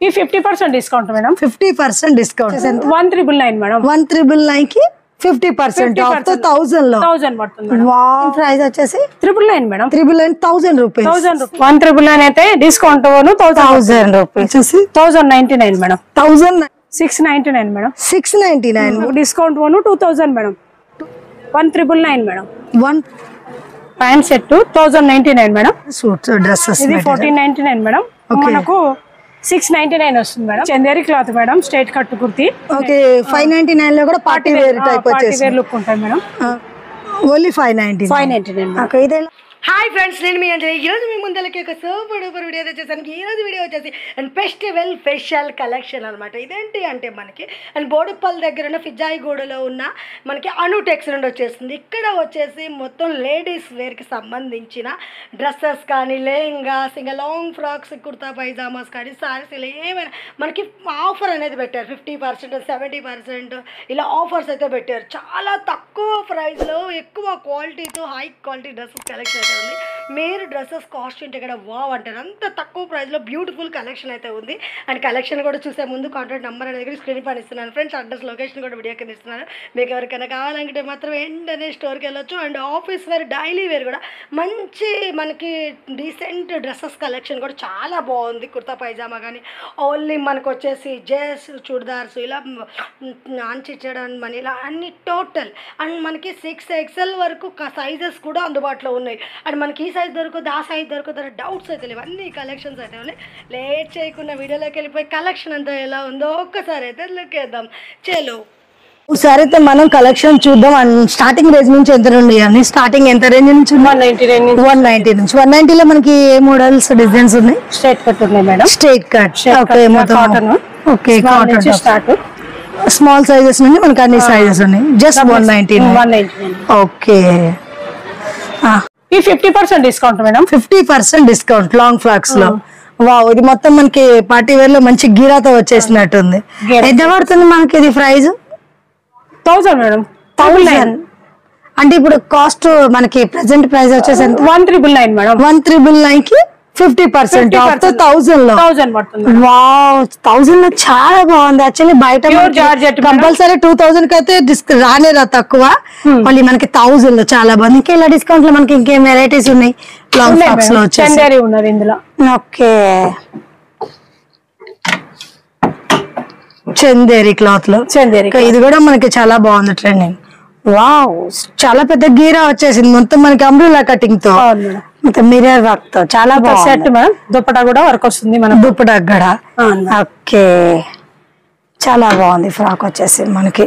ఈ fifty percent discount madam fifty percent discount one triple nine madam one triple nine కి fifty percent off thousand లో thousand పడుతుంది price వచ్చేసి triple nine madam triple nine thousand rupees thousand one triple nine అయితే discount thousand thousand rupees వచ్చేసి thousand ninety nine madam thousand six ninety nine madam six ninety nine discount one two thousand madam one triple nine madam one pant set thousand ninety nine madam suits dresses ఇది fourteen ninety nine madam మనకు six ninety nine వస్తుంది madam Chanderi cloth madam straight cut kurti okay five ninety nine లో కూడా party wear type party వచ్చేసి wear look ఉంటాయి madam only five ninety five ninety nine okay ఇదే hi friends నేను మీ అంజలి ఈరోజు మీ ముందలకి ఒక సూపర్ డూపర్ వీడియో తెచ్చేసాను ఈ రోజు వీడియో వచ్చేసి అండ్ ఫెస్టివల్ ఫెషల్ కలెక్షన్ అనమాట ఇదేంటి అంటే మనకి అండ్ బోడుప్పల్ దగ్గర ఉన్న ఫిజాయిగూడలో ఉన్న మనకి అను టెక్స్ నుండి వచ్చేస్తుంది ఇక్కడ వచ్చేసి మొత్తం లేడీస్ వేర్కి సంబంధించిన డ్రెస్సెస్ కానీ లెహంగాస్ ఇంకా లాంగ్ ఫ్రాక్స్ కుర్తా పైజామాస్ కానీ సారీస్ ఇలా ఏమైనా మనకి ఆఫర్ అనేది పెట్టారు ఫిఫ్టీ పర్సెంట్ సెవెంటీ పర్సెంట్ ఇలా ఆఫర్స్ అయితే పెట్టారు చాలా తక్కువ ప్రైస్లో ఎక్కువ క్వాలిటీతో హై క్వాలిటీ డ్రెస్సెస్ కలెక్షన్ అయితే ఉంది మీరు డ్రెస్సెస్ కాస్ట్ ఉంటే ఇక్కడ వావ్ అంటారు అంత తక్కువ ప్రైస్లో బ్యూటిఫుల్ కలెక్షన్ అయితే ఉంది అండ్ కలెక్షన్ కూడా చూసే ముందు కాంటాక్ట్ నెంబర్ అనేది కూడా స్క్రీన్ పైన ఇస్తున్నాను ఫ్రెండ్స్ అడ్రస్ లొకేషన్ కూడా వీడియో కింద ఇస్తున్నాను మీకు ఎవరికైనా కావాలంటే మాత్రం వెంటనే స్టోర్కి వెళ్ళొచ్చు and office wear daily wear కూడా మంచి మనకి డీసెంట్ డ్రెస్సెస్ కలెక్షన్ కూడా చాలా బాగుంది కుర్తా పైజామా కానీ ఓన్లీ మనకు వచ్చేసి జెస్ చుడిదార్స్ ఇలా అంచిచ్చడం మన ఇలా అన్ని టోటల్ అండ్ మనకి సిక్స్ ఎక్స్ఎల్ వరకు సైజెస్ కూడా అందుబాటులో ఉన్నాయి అండ్ మనకి ఈ సైజ్ దొరుకుతుంది ఆ సైజ్ దొరుకుతుంది డౌట్స్ అయితే లేవు అన్ని కలెక్షన్స్ అయితే ఉన్నాయి లేట్ చేయకుండా వీడియోలోకి వెళ్ళిపోయి కలెక్షన్ అంతా ఎలా ఉందో ఒక్కసారి అయితే లుక్ వేద్దాం చలో ఒకసారి అయితే మనం కలెక్షన్ చూద్దాం అండ్ స్టార్టింగ్ రేంజ్ నుంచి ఎంత నుండి అని స్టార్టింగ్ ఎంత రేంజ్ నుంచి one ninety nine one ninety నుంచి వన్ లో మనకి ఏ మోడల్స్ డిజైన్స్ ఉన్నాయి స్ట్రైట్ కట్ ఉన్నాయి మేడం స్ట్రైట్ కట్ ఓకే మొత్తం కాటన్ ఓకే నుంచి స్టార్ట్ స్మాల్ సైజెస్ నుండి మనకి అన్ని సైజెస్ ఉన్నాయి just one ninety one ninety nine okay ఈ fifty percent discount madam fifty percent discount long frocks లో వావ్ ఇది మొత్తం మనకి పార్టీ వేర్ లో మంచి గీరాతో వచ్చేసినట్టుంది గీరా. ఎంత పడుతుంది మనకి ఇది price thousand madam thousand nine అంటే ఇప్పుడు కాస్ట్ మనకి ప్రెసెంట్ ప్రైస్ వచ్చేసి ఎంత one triple nine madam one triple nine కి ఫిఫ్టీ పర్సెంట్ ఆఫ్ థౌసండ్ లో థౌసండ్ పడుతుంది వావ్ థౌసండ్ లో చాలా బాగుంది యాక్చువల్లీ బయట Pure georgette madam. Compulsory two thousand కి అయితే డిస్క్ రానే రా తక్కువ మళ్ళీ మనకి థౌసండ్ లో చాలా బాగుంది ఇంకా ఇలా డిస్కౌంట్ లో మనకి ఇంకేం వెరైటీస్ ఉన్నాయి లాంగ్ ఫ్రాక్స్ లో వచ్చేసి చందేరి ఉన్నది ఇందులో ఓకే చందేరి క్లాత్ లో చందేరి ఇంకా ఇది కూడా మనకి చాలా బాగుంది ట్రెండింగ్ వావ్ చాలా పెద్ద గీరా వచ్చేసింది మొత్తం మనకి అంబ్రిలా కటింగ్ తో అవును మేడం మొత్తం మిర్రర్ వర్క్ తో చాలా సెట్ బాగుంది మేడం దుప్పటా కూడా వర్క్ వస్తుంది మనం దుప్పటి అగ్గడ అవును. ఓకే చాలా బాగుంది ఫ్రాక్ వచ్చేసి మనకి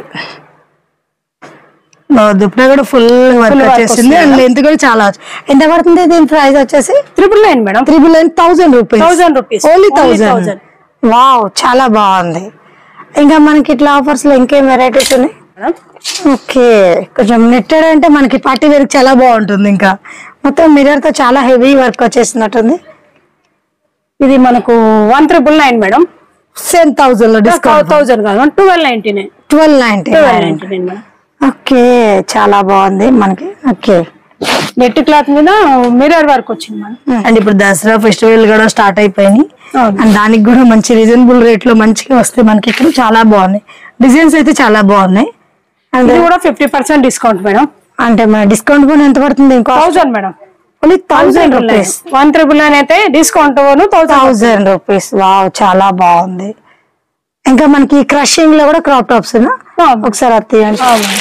దుప్పటి కూడా ఫుల్ వర్క్ work వచ్చేసింది అండ్ లెంత్ కూడా చాలా వచ్చి- ఎంత పడుతుంది దీని ప్రైస్ వచ్చేసి triple nine madam triple nine thousand rupees thousand rupees only thousand wow చాలా బాగుంది ఇంకా మనకి ఇట్లా ఆఫర్స్ లో ఇంకేం వెరైటీస్ ఉన్నాయి ఓకే కొంచెం నెట్టెడ్ అంటే మనకి పార్టీ వేర్ చాలా బాగుంటుంది ఇంకా మొత్తం మిర్రర్ తో చాలా హెవీ వర్క్ వచ్చేసినట్టుంది ఇది మనకు one triple nine madam seven thousand లో డిస్కౌంట్ థౌసండ్ కాదు twelve ninety nine twelve ninety twelve ninety nine madam okay చాలా బాగుంది మనకి ఓకే నెట్ క్లాత్ మీద మిర్రర్ వర్క్ వచ్చింది మేడం అండ్ ఇప్పుడు దసరా ఫెస్టివల్ కూడా స్టార్ట్ అయిపోయినాయి అవును. అండ్ దానికి కూడా మంచి రీజనబుల్ రేట్ లో మంచిగా వస్తాయి మనకి ఇక్కడ చాలా బాగున్నాయి డిజైన్స్ అయితే చాలా బాగున్నాయి అండ్ ఇది కూడా ఫిఫ్టీ పర్సెంట్ డిస్కౌంట్ మేడం అంటే మన డిస్కౌంట్ కూడా ఎంత పడుతుంది ఇంకో thousand madam only thousand rupees one triple nine అయితే discount thousand thousand rupees wow చాలా బాగుంది ఇంకా మనకి క్రషింగ్ లో కూడా క్రాప్ టాప్స్ ఒకసారి అది తీయండి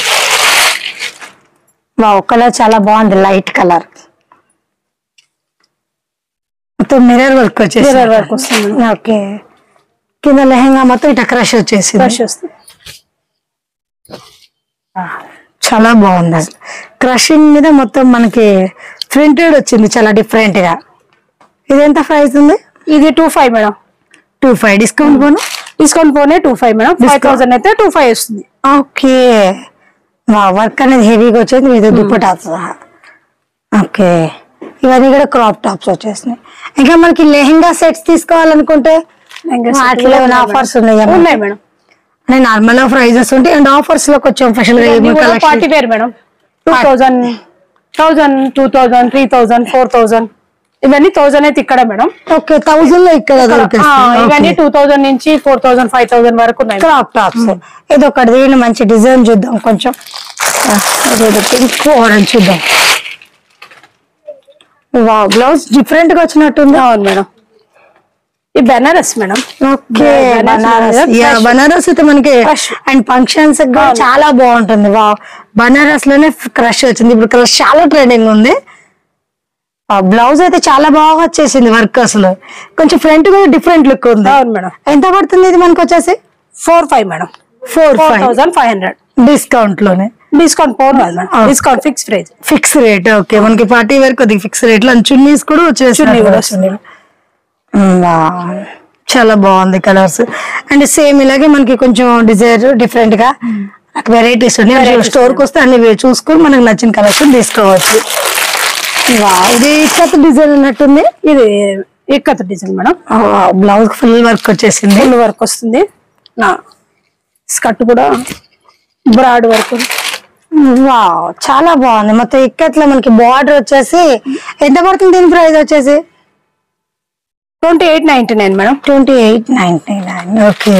వావ్ కలర్ చాలా బాగుంది లైట్ కలర్ మొత్తం మిర్రర్ వర్క్ వచ్చేసి మిర్రర్ వర్క్ వస్తుంది ఓకే కింద లెహంగా మొత్తం ఇట్లా క్రష్ వచ్చేసి ఫ్రెష్ వస్తుంది చాలా బాగుంది అసలు క్రషింగ్ మీద మొత్తం మనకి ప్రింటెడ్ వచ్చింది చాలా డిఫరెంట్ గా ఇది ఎంత ప్రైస్ ఉంది ఇది two five madam two five discount పోను డిస్కౌంట్ పోనే two five madam five Discount. Thousand అయితే టూ ఫైవ్ వస్తుంది ఓకే వర్క్ అనేది హెవీగా వచ్చేది మీద దుప్పటా సహా ఓకే ఇవన్నీ కూడా క్రాప్ టాప్స్ వచ్చేసినాయి ఇంకా మనకి లెహెంగా సెట్స్ తీసుకోవాలనుకుంటే వాటిలో ఏమైనా ఆఫర్స్ ఉన్నాయా ఉన్నాయి మేడం నార్మల్ ప్రైజెస్ ఉంటాయి అండ్ ఆఫర్స్ లో కొంచెం స్పెషల్ గా ఏమో party collection- wear madam two thousand thousand two thousand three thousand four thousand ఇవన్నీ థౌసండ్ అయితే ఇక్కడ మేడం ఓకే థౌజండ్ లో ఇక్కడ ఆ, దొరికేస్తుంది ఇవన్నీ టూ థౌసండ్ నుంచి ఫోర్ థౌసండ్ ఫైవ్ థౌసండ్ వరకు ఉన్నాయి క్రాప్ టాప్స్ ఇది ఒకటి దీని మంచి డిజైన్ చూద్దాం కొంచెం పింక్ ఆరెంజ్ చూద్దాం వా బ్లౌజ్ డిఫరెంట్ గా వచ్చినట్టుంది అవును మేడం ఈ బెనారస్ మేడం ఓకే బనారస్ బనారస్ మీద యా fresh. బనారస్ అయితే మనకి Fresh. అండ్ ఫంక్షన్స్ కూడా చాలా బాగుంటుంది వా బనారస్ లోనే క్రష్ వచ్చింది ఇప్పుడు క్రష్ చాలా ట్రెండింగ్ ఉంది బ్లౌజ్ అయితే చాలా బాగా వచ్చేసింది వర్క్ అసలు కొంచెం ఫ్రంట్ కూడా డిఫరెంట్ లుక్ ఉంది అవును మేడం ఎంత పడుతుంది ఇది మనకు వచ్చేసి four five madam four four five thousand five hundred discount లోనే డిస్కౌంట్ ఫోర్ కాదు madam Ah. Discount fix price fix rate okay మనకి పార్టీ వేర్ కొద్దిగా ఫిక్స్ రేట్ లో చున్నీస్ కూడా వచ్చేసి చున్నీ కూడా వస్తుంది చాలా బాగుంది కలర్స్ అండ్ సేమ్ ఇలాగే మనకి కొంచెం డిజైర్ డిఫరెంట్ గా వెరైటీస్ ఉన్నాయి స్టోర్ కి వస్తే అన్ని వే- చూసుకొని మనకు నచ్చిన కలర్స్ తీసుకోవచ్చు Wow, ఇది కొత్త డిజైన్ ఉన్నట్టుంది ఇది ikat design madam blouse full work వచ్చేసింది ఫుల్ వర్క్ వస్తుంది నా స్కర్ట్ కూడా బ్రాడ్ వర్క్ వావ్ చాలా బాగుంది మొత్తం ఇక్కట్లో మనకి బార్డర్ వచ్చేసి ఎంత పడుతుంది దీని ప్రైస్ వచ్చేసి twenty eight ninety nine madam twenty eight ninety nine okay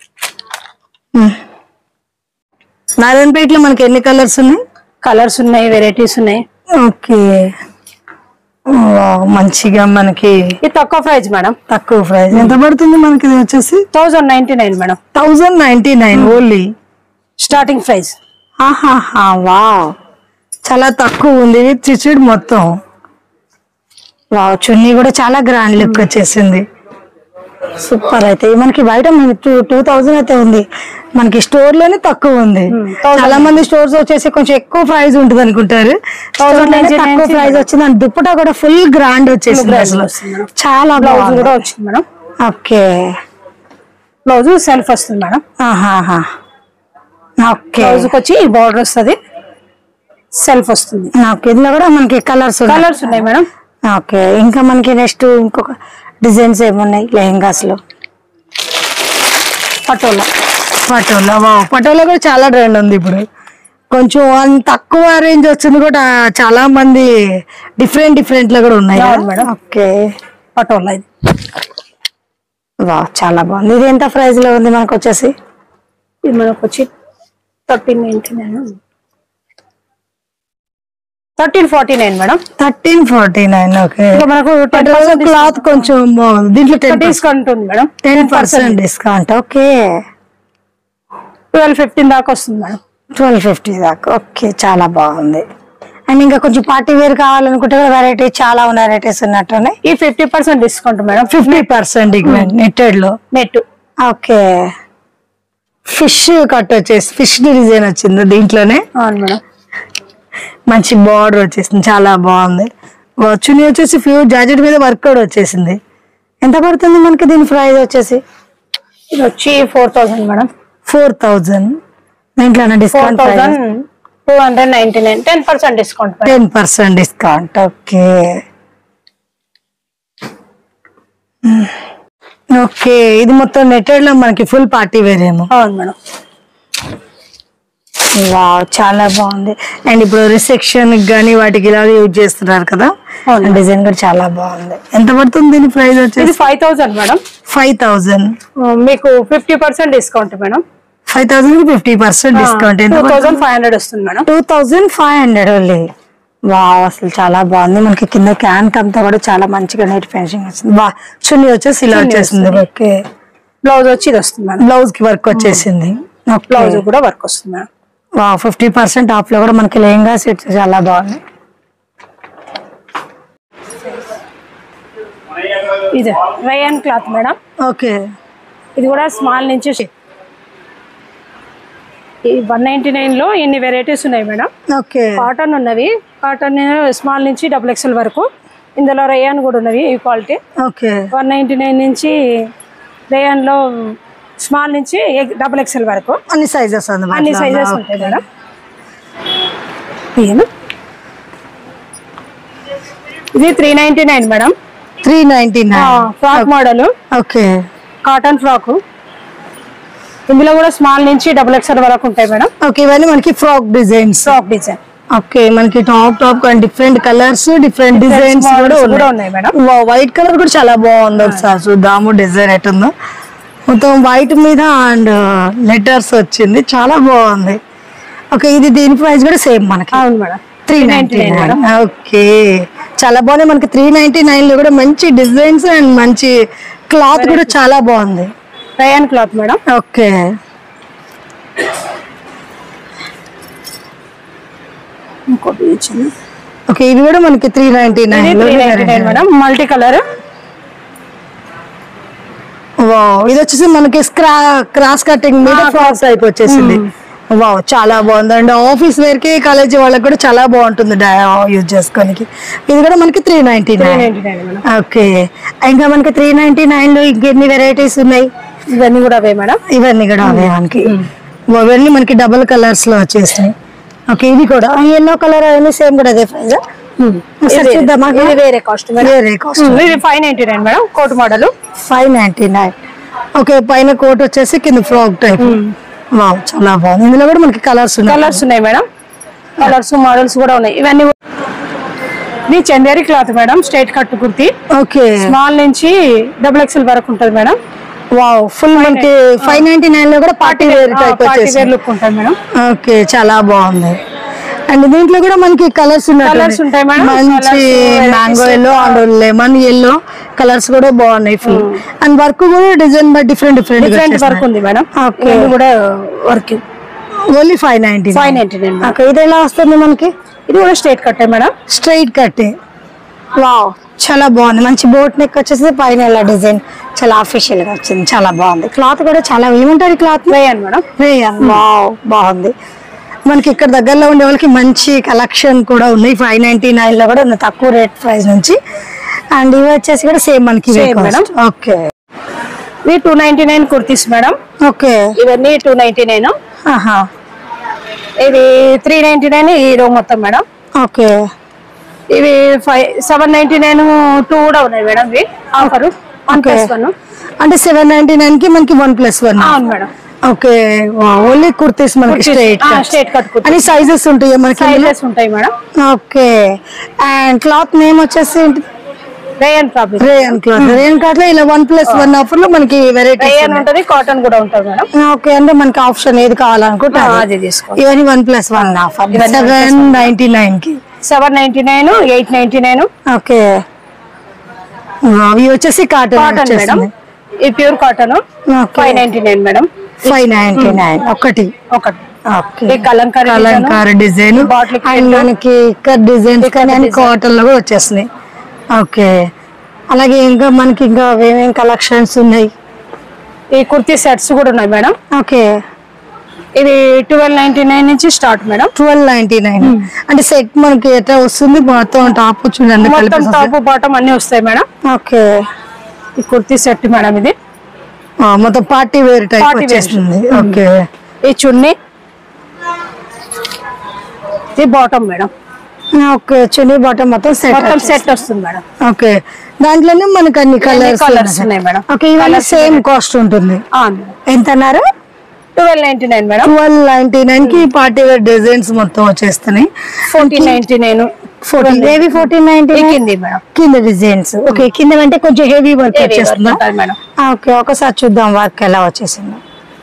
నారాయణపేటలో మనకి ఎన్ని కలర్స్ ఉన్నాయి కలర్స్ ఉన్నాయి వెరైటీస్ ఉన్నాయి ఓకే వావ్, మంచిగా మనకి ఇది తక్కువ ప్రైస్ మేడం తక్కువ ప్రైస్ ఎంత పడుతుంది మనకి ఇది వచ్చేసి thousand ninety nine madam thousand ninety nine only starting price ఆహాహా వావ్ చాలా తక్కువ ఉంది విత్ చిచ్చుడు మొత్తం వావ్ చున్నీ కూడా చాలా గ్రాండ్ లుక్ వచ్చేసింది సూపర్ అయితే మనకి బయట టూ టూ థౌజండ్ అయితే ఉంది మనకి స్టోర్ లోనే తక్కువ ఉంది చాలా మంది స్టోర్స్ వచ్చేసి కొంచెం ఎక్కువ ప్రైస్ ఉంటుంది అనుకుంటారు Store లోనే 1099 తక్కువ ప్రైస్ వచ్చింది అండ్ దుప్పటా కూడా ఫుల్ గ్రాండ్ వచ్చేసింది grand అసలు వస్తుంది మేడం. చాలా బ్లౌజ్ బాగుంది కూడా వచ్చింది మేడం ఓకే బ్లౌజ్ సెల్ఫ్ వస్తుంది మేడం ఆహాహా ఓకే బ్లౌజ్ కి వచ్చి ఈ బార్డర్ వస్తుంది సెల్ఫ్ వస్తుంది నాకు ఇందులో కూడా మనకి కలర్స్ కలర్స్ ఉన్నాయి మేడం ఓకే ఇంకా మనకి నెక్స్ట్ ఇంకొక డిజైన్స్ ఏమున్నాయి లెహంగాస్ లో పటోలా పటోలా వావ్ పటోలా కూడా చాలా ట్రెండ్ ఉంది ఇప్పుడు కొంచెం అంత తక్కువ రేంజ్ వచ్చింది కూడా చాలా మంది డిఫరెంట్ డిఫరెంట్ లో కూడా ఉన్నాయి అవును మేడం. ఓకే పటోలా ఇది వా చాలా బాగుంది ఇది ఎంత ప్రైస్ లో ఉంది మనకు వచ్చేసి ఇది మనకు వచ్చి thirteen ninety nine thirteen forty nine madam thirteen forty nine okay ఇంకా మనకు టెన్ పర్సెంట్ క్లాత్ కొంచెం బాగుంది దీంట్లో టెన్ డిస్కౌంట్ ఉంది madam ten percent discount okay twelve fifteen దాకా వస్తుంది మేడం ట్వెల్వ్ ఫిఫ్టీ దాకా ఓకే చాలా బాగుంది అండ్ ఇంకా కొంచెం పార్టీ వేర్ కావాలనుకుంటే కూడా వెరైటీ చాలా వెరైటీస్ ఉన్నట్టున్నాయి ఈ fifty percent discount madam fifty percent netted లో నెట్ ఓకే ఫిష్ కట్ వచ్చేసి ఫిష్ డిజైన్ వచ్చింది దీంట్లోనే అవును మేడం మంచి బార్డర్ వచ్చేసింది చాలా బాగుంది చున్నీ వచ్చేసి ఫ్యూ జాకెట్ మీద వర్క్ కూడా వచ్చేసింది ఎంత పడుతుంది మనకి దీని ప్రైస్ వచ్చేసి ఇది వచ్చి four thousand madam four thousand దీంట్లో four discount thousand two hundred ninety nine ten percent discount madam ten percent discount okay okay ఇది మొత్తం నెట్టెడ్ లో మనకి ఫుల్ పార్టీ వేర్ ఏమో అవును మేడం వావ్ చాలా బాగుంది అండ్ ఇప్పుడు రిసెప్షన్ కానీ వాటికి ఇలా యూజ్ చేస్తున్నారు కదా అవును. డిజైన్ కూడా చాలా బాగుంది ఎంత పడుతుంది దీని ప్రైస్ ఇది వచ్చేసి five thousand madam five thousand మీకు fifty percent discount madam five thousand fifty percent discount ఎంత టూ థౌసండ్ ఫైవ్ హండ్రెడ్ వస్తుంది madam two thousand five hundred only wow అసలు చాలా బాగుంది మనకి కింద క్యాంట్ అంతా కూడా చాలా మంచిగా నీట్ ఫినిషింగ్ వచ్చింది బా చున్నీ వచ్చేసి ఇలా చున్నీ వచ్చేసింది వస్తుంది. ఓకే బ్లౌజ్ వచ్చి ఇది వస్తుంది మేడం బ్లౌజ్ కి వర్క్ వచ్చేసింది బ్లౌజ్ కూడా వర్క్ వస్తుంది మేడం వా ఫిఫ్టీ పర్సెంట్ ఆఫ్ లో కూడా మనకి లెహంగా సెట్స్ చాలా బాగుంది ఇది రయాన్ క్లాత్ మేడం ఓకే ఇది కూడా స్మాల్ నుంచి ఈ వన్ నైన్టీ నైన్ లో ఎన్ని వెరైటీస్ ఉన్నాయి మేడం ఓకే కాటన్ ఉన్నవి కాటన్ స్మాల్ నుంచి డబుల్ ఎక్స్ఎల్ వరకు ఇందులో రయాన్ కూడా ఉన్నవి ఈ quality okay one ninety nine నుంచి రేయాన్లో స్మాల్ నుంచి డబుల్ ఎక్స్ఎల్ వరకు అన్ని సైజెస్ అన్ని సైజెస్ ఉంటాయి మేడం ఏను? ఇది three ninety nine madam three ninety nine frock model okay cotton frock ఇందులో కూడా స్మాల్ నుంచి డబుల్ ఎక్స్ఎల్ వరకు ఉంటాయి మేడం ఓకే ఇవన్నీ మనకి frock designs frock design okay మనకి top top different colours different designs కూడా models కూడా ఉన్నాయి ఉన్నాయి మేడం. వైట్ కలర్ కూడా చాలా బాగుంది ఒకసారి చూద్దాము డిజైన్ ఎట్టుందో మొత్తం వైట్ మీద అండ్ లెటర్స్ వచ్చింది చాలా బాగుంది ఓకే ఇది దీని ప్రైస్ కూడా సేమ్ మనకి అవును madam three ninety nine okay చాలా బాగుంది మనకి త్రీ నైన్టీ నైన్ లో కూడా మంచి డిజైన్స్ అండ్ మంచి క్లాత్ కూడా చాలా బాగుంది రయాన్ క్లాత్ మేడం ఓకే ఇంకోటి ఇచ్చింది ఓకే ఇది కూడా మనకి త్రీ నైన్టీ ఇది nine three ninety nine madam multi colour wow ఇది వచ్చేసి మనకి స్క్రా క్రాస్ కటింగ్ మీద ఫ్రాక్స్ టైప్ వచ్చేసింది వావ్ చాలా బాగుంది అండ్ ఆఫీస్ వేర్ కి కాలేజీ వాళ్ళకి కూడా చాలా బాగుంటుంది యూజ్ చేసుకోనికి ఇది కూడా మనకి three ninety three nine ninety nine madam okay ఇంకా మనకి త్రీ నైన్టీ నైన్ లో ఇంకెన్ని వెరైటీస్ ఉన్నాయి ఇవన్నీ కూడా అవే మేడం ఇవన్నీ కూడా అవే మనకి ఇవన్నీ మనకి డబుల్ కలర్స్ లో వచ్చేసినాయి ఓకే ఇది కూడా ఎల్లో కలర్ అవన్నీ సేమ్ కూడా అదే ప్రైస్ ఒకసారి చూద్దామా ఇది వేరే కాస్ట్ మేడం వేరే కాస్ట్ ఇది five ninety nine madam coat model five ninety nine okay పైన కోట్ వచ్చేసి కింద ఫ్రాక్ టైప్ వావ్ చాలా బాగుంది ఇందులో కూడా మనకి కలర్స్ ఉన్నాయి కలర్స్ ఉన్నాయి మేడం కలర్స్ మోడల్స్ కూడా ఉన్నాయి ఇవన్నీ కూడా- ఇది Chanderi cloth madam straight cut kurti okay small నుంచి డబుల్ ఎక్స్ఎల్ వరకు ఉంటుంది మేడం వావ్ ఫుల్ మనకి ఫైవ్ నైన్టీ నైన్ లో కూడా పార్టీ వేర్ టైప్ పార్టీ వచ్చేసి వేర్ లుక్ ఉంటుంది మేడం ఓకే చాలా బాగుంది అండ్ దీంట్లో కూడా మనకి కలర్స్ Colours ఉంటాయి మేడం. మంచి Colours, mango yellow and lemon yellow colours కూడా బాగున్నాయి ఫుల్ అండ్ వర్క్ కూడా design by different different different work ఉంది మేడం Okay. ఇది కూడా work only five ninety five ninety nine okay ఇది ఎలా వస్తుంది మనకి ఇది కూడా స్ట్రైట్ కట్టే మేడం స్ట్రైట్ కట్ వావ్ చాలా బాగుంది మంచి బోట్ నెక్ వచ్చేసి పైన ఇలా డిజైన్ చాలా అఫీషియల్ గా వచ్చింది చాలా బాగుంది క్లాత్ కూడా చాలా ఏముంటుంది క్లాత్ వేయండి మేడం రేయన్ వావ్ బాగుంది మనకి ఇక్కడ దగ్గరలో ఉండే వాళ్ళకి మంచి కలెక్షన్ కూడా ఉన్నాయి ఫైవ్ నైన్టీ నైన్ లో కూడా ఉంది తక్కువ రేట్ ప్రైస్ నుంచి అండ్ ఇవి వచ్చేసి కూడా సేమ్ మనకి Same మేడం. ఓకే ఇది two ninety nine kurtis madam okay ఇవన్నీ టూ నైన్టీ నైన్ ఆహా ఇది త్రీ నైన్టీ నైన్ ఈ రో మొత్తం మేడం ఓకే ఇవి five seven ninety nine two కూడా ఉన్నాయి మేడం ఇవి offer one Okay. Plus one అంటే సెవెన్ నైన్టీ నైన్ కి మనకి వన్ ప్లస్ వన్ అవును మేడం ఓకే ఓన్లీ కుర్తీస్ మనకి స్ట్రైట్ స్ట్రైట్ కట్ కుర్తీ అని సైజెస్ ఉంటాయి మనకి ఇందులో? సైజెస్ ఉంటాయి madam okay and cloth name వచ్చేసి rayon fabric rayon cloth rayon cloth లో ఇలా వన్ ప్లస్ వన్ ఆఫర్ లో మనకి వెరైటీ రేయన్ ఉంటది కాటన్ కూడా ఉంటుంది మేడం ఓకే అంటే మనకి ఆప్షన్ ఏది కావాలనుకుంటే ఆ, అది. అది తీసుకో ఇవన్నీ వన్ ప్లస్ వన్ ఆఫర్ ఇవన్నీ one plus seven ninety nine కి seven ninety nine eight ninety nine okay ఇవి వచ్చేసి కాటన్ కాటన్ మేడం ఈ pure cotton five ninety nine madam five ninety nine ఒకటి ఒకటి ఓకే ఈ Kalamkari design. Kalamkari design Bottle and మనకి ఇక్కడ డిజైన్స్ కానీ అన్ని కాటన్ లో కూడా వచ్చేస్తున్నాయి ఓకే అలాగే ఇంకా మనకి ఇంకా ఏమేమి కలెక్షన్స్ ఉన్నాయి ఈ కుర్తీ సెట్స్ కూడా ఉన్నాయి మేడం ఓకే ఇది ట్వెల్వ్ నైన్టీ నైన్ నుంచి start madam twelve ninety nine అంటే సెట్ మనకి ఎట్లా వస్తుంది మొత్తం టాప్ చూడండి మొత్తం టాప్ బాటమ్ అన్ని వస్తాయి మేడం ఓకే ఈ కుర్తీ సెట్ మేడం ఇది మొత్తం party wear type Party wear. వచ్చేస్తుంది ఓకే ఈ చున్నీ ఇది bottom madam okay chunni bottom మొత్తం సెట్ మొత్తం సెట్ వస్తుంది మేడం ఓకే దాంట్లోనే మనకి అన్ని కలర్స్ కలర్స్ ఉన్నాయి మేడం ఓకే ఇవన్నీ సేమ్ కాస్ట్ ఉంటుంది ఎంత అన్నారు twelve ninety nine madam twelve ninety nine కి పార్టీ వేర్ డిజైన్స్ మొత్తం వచ్చేస్తున్నాయి ఫోర్టీన్ నైన్టీ నైన్ ఫోర్టీన్ ఏవి ఫోర్టీన్ నైన్టీ కింది మేడం కింద డిజైన్స్ ఓకే కింద అంటే కొంచెం హెవీ వర్క్ వచ్చేస్తుందా ఉంటుంది మేడం ఓకే ఒకసారి చూద్దాం వర్క్ ఎలా వచ్చేసిందో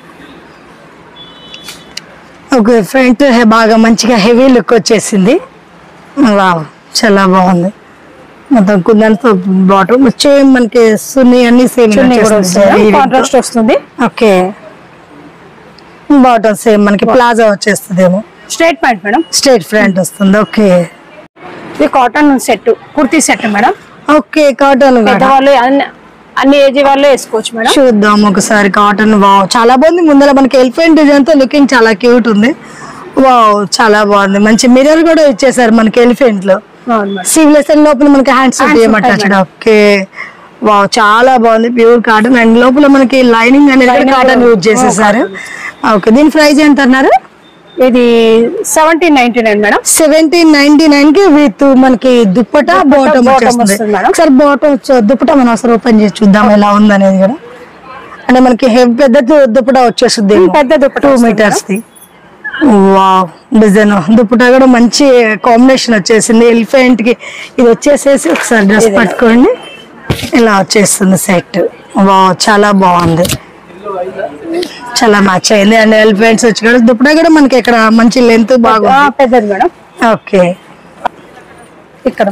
ఓకే ఫ్రంట్ బాగా మంచిగా హెవీ లుక్ వచ్చేసింది వావ్ చాలా బాగుంది మొత్తం కుందన్తో బాటమ్ సేమ్ మనకి సున్ని అన్ని సేమ్ చున్నీ కూడా వస్తుంది కాంట్రాస్ట్ వస్తుంది ఓకే బాటమ్ సేమ్ మనకి ప్లాజా వచ్చేస్తుందేమో straight pant madam straight front వస్తుంది ఓకే ఇది cotton set kurti set madam okay cotton పెద్దవాళ్ళు అన్ని అన్ని ఏజ్ వాళ్ళు వేసుకోవచ్చు మేడం చూద్దాం ఒకసారి కాటన్ వావ్ చాలా బాగుంది ముందర మనకి ఎలిఫెంట్ డిజైన్ తో లుకింగ్ చాలా క్యూట్ ఉంది వావ్ చాలా బాగుంది మంచి మిర్రర్ కూడా ఇచ్చేసారు మనకి ఎలిఫెంట్ లో అవును మేడం సీవ్లెస్ అండ్ లోపల మనకి హ్యాండ్స్ Hands ఏమంటారు ఉంటాయి చూడ ఓకే వావ్ చాలా బాగుంది ప్యూర్ కాటన్ అండ్ లోపల మనకి లైనింగ్ అనేది Lining కాటన్ కూడా- యూజ్ చేసేసారు ఓకే దీని ప్రైస్ ఎంత అన్నారు ఇది seventeen ninety nine madam seventeen ninety nine కి విత్ మనకి దుప్పట బాటమ్ bottom వచ్చేస్తుంది వస్తుంది మేడం. ఒకసారి బాటమ్ దుప్పట మనం ఒకసారి ఓపెన్ చేసి చూద్దాం ఎలా ఉంది అనేది కూడా అంటే మనకి హెవీ పెద్ద దు- దుప్పట వచ్చేస్తుంది పెద్ద దుప్పట టూ వస్తుంది మీటర్స్ ది వావ్ డిజైన్ దుప్పటా కూడా మంచి కాంబినేషన్ వచ్చేసింది ఎలిఫెంట్ కి ఇది వచ్చేసేసి ఒకసారి డ్రెస్ పట్టుకోండి ఇలా వచ్చేస్తుంది సెట్ వావ్ చాలా బాగుంది చాలా మ్యాచ్ అయింది అండ్ ఎలిఫెంట్స్ వచ్చి కూడా దుప్పటా కూడా మనకి ఇక్కడ మంచి లెంత్ ఆ, బాగుంది పెద్దది మేడం ఓకే ఇక్కడ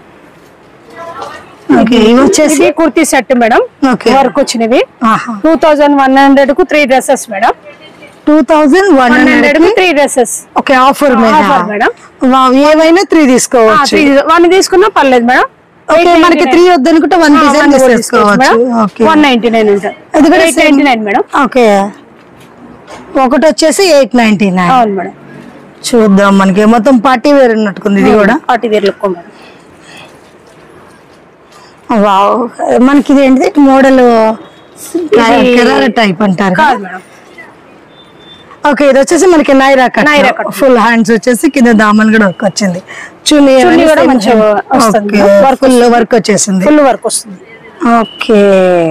ఓకే ఇవి వచ్చేసి ఇది kurti set madam okay work వచ్చినవి టూ థౌజండ్ వన్ హండ్రెడ్ కు three dresses madam two thousand one one hundred hundred కు త్రీ డ్రెస్సెస్ ఓకే ఆఫర్ మీద Offer మేడం. వావ్ ఏవైనా త్రీ తీసుకోవచ్చు వన్ తీసుకున్నా పర్లేదు మేడం ఓకే మనకి త్రీ వద్దనుకుంటే వన్ డిజైన్ తీసుకోవచ్చు ఓకే వన్ నైన్టీ నైన్ ఉంటుంది అది కూడా eight ninety nine madam okay ఒకటి వచ్చేసి ఎయిట్ నైన్టీ నైన్ అవును మేడం చూద్దాం మనకి మొత్తం పార్టీ వేర్ ఉన్నట్టుకుంది ఇది కూడా party wear look madam wow మనకి ఇది ఏంటిది మోడల్ కెరారా టైప్ అంటారు కదా? కాదు మేడం ఓకే ఇది వచ్చేసి మనకి Naira cut Naira cut. Full hands వచ్చేసి కింద దామన్ కూడా వర్క్ వచ్చింది చున్నీ చున్నీ కూడా మంచిగా వస్తుంది. వర్క్ వర్క్ వచ్చేసింది ఫుల్ వర్క్ వస్తుంది ఓకే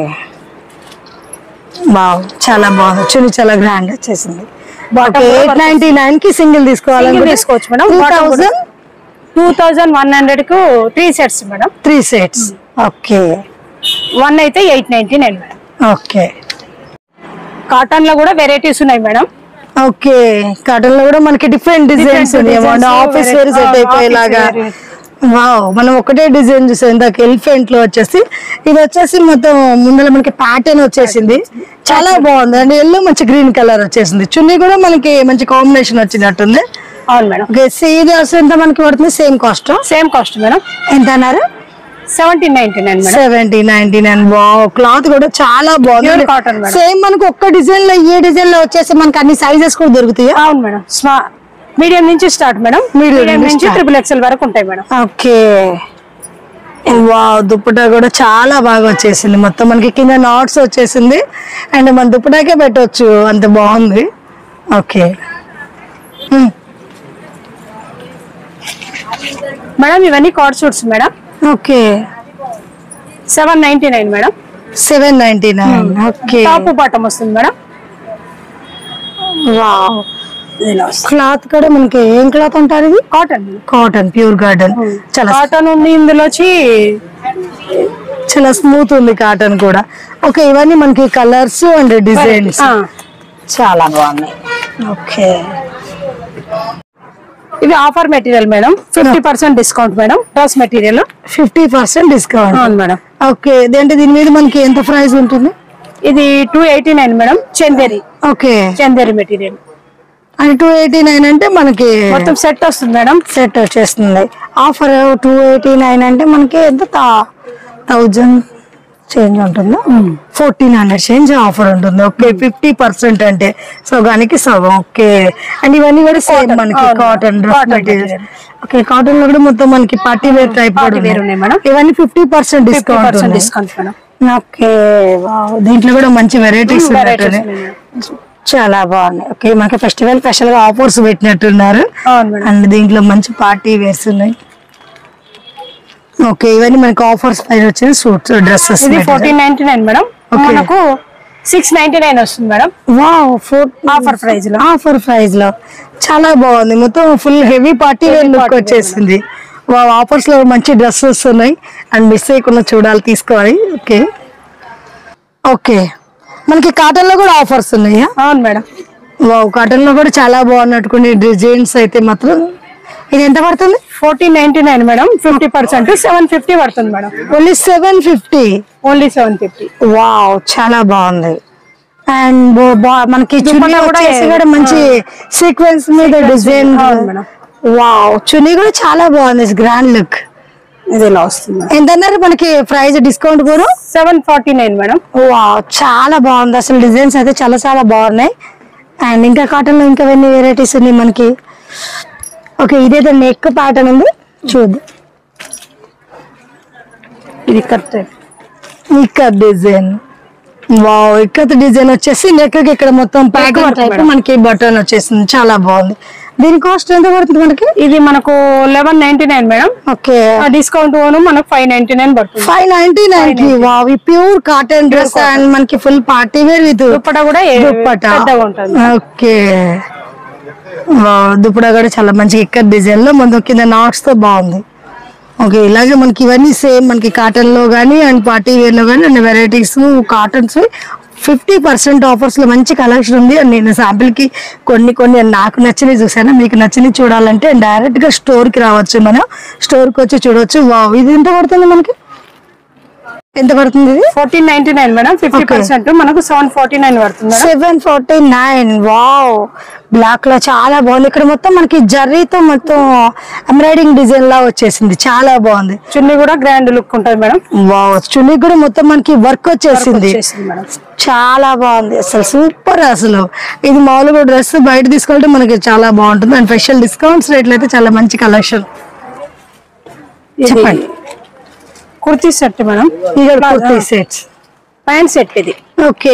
వావ్ చాలా బాగుంది చున్నీ చాలా గ్రాండ్ వచ్చేసింది Bottom కూడా ఎయిట్ నైన్టీ నైన్ కి సింగిల్ తీసుకోవాలి Single తీసుకోవచ్చు మేడం. టూ Bottom కూడా. Thousand two thousand one hundred కు three sets madam three sets okay one అయితే eight ninety nine madam okay cotton లో కూడా వెరైటీస్ ఉన్నాయి మేడం ఓకే కాటన్ లో కూడా మనకి డిఫరెంట్ డిజైన్స్ Different ఉన్నాయి designs, office wear variety- set ఆ, అయిపోయేలాగా office wear. వావ్ మనం ఒకటే డిజైన్ చూసాం ఇందాక ఎలిఫెంట్ లో వచ్చేసి ఇది వచ్చేసి మొత్తం ముందర మనకి ప్యాటర్న్ వచ్చేసింది చాలా బాగుంది అండ్ ఎల్లో మంచి గ్రీన్ కలర్ వచ్చేసింది చున్నీ కూడా మనకి మంచి కాంబినేషన్ వచ్చినట్టుంది అవును మేడం ఓకే ఇది వచ్చి ఎంత మనకి పడుతుంది same cost same cost madam ఎంత అన్నారు seventeen ninety nine madam seventy ninety nine బావ్ క్లాత్ కూడా చాలా బాగుంది Pure cotton మేడం. సేమ్ మనకు ఒక్క డిజైన్ లో ఏ డిజైన్ లో వచ్చేసి మనకి అన్ని సైజెస్ కూడా దొరుకుతాయా అవును మేడం స్మా మీడియం నుంచి స్టార్ట్ మేడం Medium మీడియం నుంచి నుంచి start. ట్రిపుల్ ఎక్స్ఎల్ వరకు ఉంటాయి మేడం ఓకే వావ్ దుప్పటా కూడా చాలా బాగా వచ్చేసింది మొత్తం మనకి కింద నాట్స్ వచ్చేసింది అండ్ మన దుప్పటాకే పెట్టవచ్చు అంత బాగుంది ఓకే హ్మ్. మేడం ఇవన్నీ card suits madam okay seven ninety nine madam seven ninety nine okay top bottom వస్తుంది మేడం వావ్ క్లాత్ కూడా మనకి ఏం క్లాత్ అంటారు ఇది కాటన్ కాటన్ ప్యూర్ గార్డెన్ చాలా కాటన్ ఉంది ఇందులో వచ్చి చాలా స్మూత్ ఉంది కాటన్ కూడా ఓకే ఇవన్నీ మనకి కలర్స్ అండ్ డిజైన్స్ ఆ, చాలా బాగున్నాయి ఓకే ఇవి offer material madam fifty percent discount madam dress material fifty percent discount అవును మేడం ఓకే అంటే దీని మీద మనకి ఎంత ప్రైస్ ఉంటుంది ఇది two eighty nine madam Chanderi okay Chanderi material and two eighty nine అంటే మనకి మొత్తం సెట్ వస్తుంది మేడం సెట్ వచ్చేస్తుంది ఆఫర్ టూ ఎయిటీ నైన్ అంటే మనకి ఎంత థౌజండ్ చేంజ్ ఉంటుందా ఫోర్టీన్ హండ్రెడ్ చేంజ్ ఆఫర్ ఉంటుంది ఓకే ఫిఫ్టీ పర్సెంట్ అంటే సగానికి సగం ఓకే అండ్ ఇవన్నీ కూడా సేమ్ మనకి అవును. Cotton dress Cotton material material. Okay cotton లో కూడా మొత్తం మనకి party wear type Party wear ఉన్నాయి మేడం. ఇవన్నీ fifty percent fifty discount percent ఉంది డిస్కౌంట్ మేడం ఓకే వావ్. దీంట్లో కూడా మంచి వెరైటీస్ varieties ఉన్నట్టున్నాయి ఉన్నాయి చాలా బాగున్నాయి ఓకే మనకి ఫెస్టివల్ స్పెషల్ గా ఆఫర్స్ పెట్టినట్టున్నారు అవును మేడం అండ్ దీంట్లో మంచి పార్టీ వేర్స్ ఉన్నాయి ఓకే ఇవన్నీ మనకి ఆఫర్స్ పైన వచ్చిన సూట్స్ డ్రెస్సెస్ ఇది fourteen ninety nine madam Okay. మనకు సిక్స్ నైన్టీ నైన్ వస్తుంది madam wow four offer price లో ఆఫర్ ప్రైస్ లో చాలా బాగుంది మొత్తం full heavy party wear look వచ్చేసింది వావ్ ఆఫర్స్ లో మంచి డ్రెస్సెస్ ఉన్నాయి అండ్ మిస్ చేయకుండా చూడాలి తీసుకోవాలి ఓకే ఓకే మనకి కాటన్ లో కూడా ఆఫర్స్ ఉన్నాయా అవును మేడం వావ్ కాటన్ లో కూడా చాలా బాగున్నట్టు కొన్ని డిజైన్స్ అయితే మాత్రం ఇది ఎంత పడుతుంది fourteen ninety nine madam fifty percent seven fifty పడుతుంది madam only seven fifty only seven fifty wow చాలా బాగుంది అండ్ మనకి చున్నీ దుపట్టా కూడా వచ్చేసి కూడా మంచి సీక్వెన్స్ మీద డిజైన్ అవును మేడం. వావ్ చున్నీ కూడా చాలా బాగుంది గ్రాండ్ లుక్ ఇది ఇలా వస్తుంది ఎంత అన్నారు మనకి ప్రైస్ డిస్కౌంట్ కూడా seven forty nine madam wow చాలా బాగుంది అసలు డిజైన్స్ అయితే చాలా చాలా బాగున్నాయి అండ్ ఇంకా కాటన్ లో ఇంకా ఎన్ని వెరైటీస్ ఉన్నాయి మనకి ఓకే ఇదేదో నెక్ ప్యాటర్న్ ఉంది చూద్దాం ఇది correct ikat design wow ikat design వచ్చేసి నెక్ కి ఇక్కడ మొత్తం ప్యాక్ work టైప్ మేడం. మనకి బటన్ వచ్చేసింది చాలా బాగుంది దీని కాస్ట్ ఎంత పడుతుంది మనకి ఇది మనకు eleven ninety nine madam okay discount పోను మనకు ఫైవ్ నైన్టీ నైన్ పడుతుంది ఫైవ్ నైన్టీ నైన్ కి wow pure cotton dress and మనకి full party wear with dupatta కూడా ఏ- దుప్పటా పెద్దగా ఉంటుంది ఓకే వావ్, దుప్పటా కూడా చాలా మంచి ఇక్కడ డిజైన్ లో మొత్తం కింద నాట్స్ తో బాగుంది ఓకే ఇలాగే మనకి ఇవన్నీ సేమ్ మనకి కాటన్ లో కానీ అండ్ పార్టీ వేర్ లో కానీ అన్ని varieties cottons fifty percent offers లో మంచి కలెక్షన్ ఉంది అండ్ నేను శాంపిల్ కి కొన్ని కొన్ని నాకు నచ్చినవి చూసాను మీకు నచ్చినవి చూడాలంటే డైరెక్ట్ గా స్టోర్ కి రావచ్చు మనం స్టోర్ కి వచ్చి చూడవచ్చు వావ్ ఇది ఎంత పడుతుంది మనకి ఎంత పడుతుంది ఇది fourteen ninety nine madam fifty percent మనకు సెవెన్ ఫార్టీ నైన్ పడుతుంది madam seven forty nine wow black లో చాలా బాగుంది ఇక్కడ మొత్తం మనకి జర్రీతో మొత్తం ఎంబ్రాయిడింగ్ డిజైన్ లా వచ్చేసింది చాలా బాగుంది చున్నీ కూడా గ్రాండ్ లుక్ ఉంటుంది మేడం వావ్ చున్నీ కూడా మొత్తం మనకి వర్క్ వచ్చేసింది వచ్చేసింది మేడం చాలా బాగుంది అసలు సూపర్ అసలు ఇది మామూలుగా డ్రెస్ బయట తీసుకెళ్తే మనకి చాలా బాగుంటుంది అండ్ స్పెషల్ డిస్కౌంట్స్ రేట్లు అయితే చాలా మంచి కలెక్షన్ ఇది చెప్పండి. కుర్తీ సెట్ మేడం ఇక్కడ కుర్తీ సెట్స్ ప్యాంట్ సెట్ ఇది okay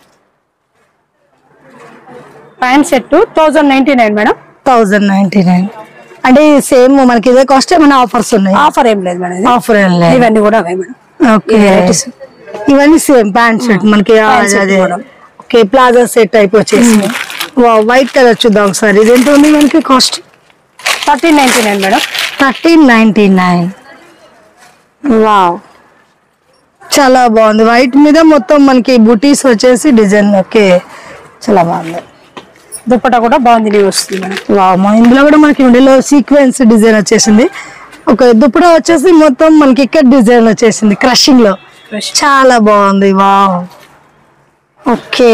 pant set thousand ninety nine madam thousand ninety nine అంటే సేమ్ మనకి ఇదే కాస్ట్ ఏమైనా ఆఫర్స్ ఉన్నాయి ఆఫర్ ఏం లేదు మేడం ఇది. ఆఫర్ ఏం లేదు ఇవన్నీ కూడా అవే మేడం ఓకే ఇవన్నీ సేమ్ ప్యాంట్ సెట్ మనకి ఆ, Pant set అదే కూడా. ఓకే ప్లాజా సెట్ టైప్ వచ్చేసి వైట్ కలర్ చూద్దాం ఒకసారి ఇది ఎంత ఉంది మనకి cost thirteen ninety nine madam thirteen ninety nine wow చాలా బాగుంది వైట్ మీద మొత్తం మనకి బుటీస్ వచ్చేసి డిజైన్ ఓకే చాలా బాగుంది దుప్పటా కూడా బాగుంది నీ వస్తుంది మేడం వావ్ మా ఇందులో కూడా మనకి ఇందులో సీక్వెన్స్ డిజైన్ వచ్చేసింది ఒక దుప్పట వచ్చేసి మొత్తం మనకి ఇక్కడ డిజైన్ వచ్చేసింది క్రషింగ్ లో చాలా బాగుంది వావ్ ఓకే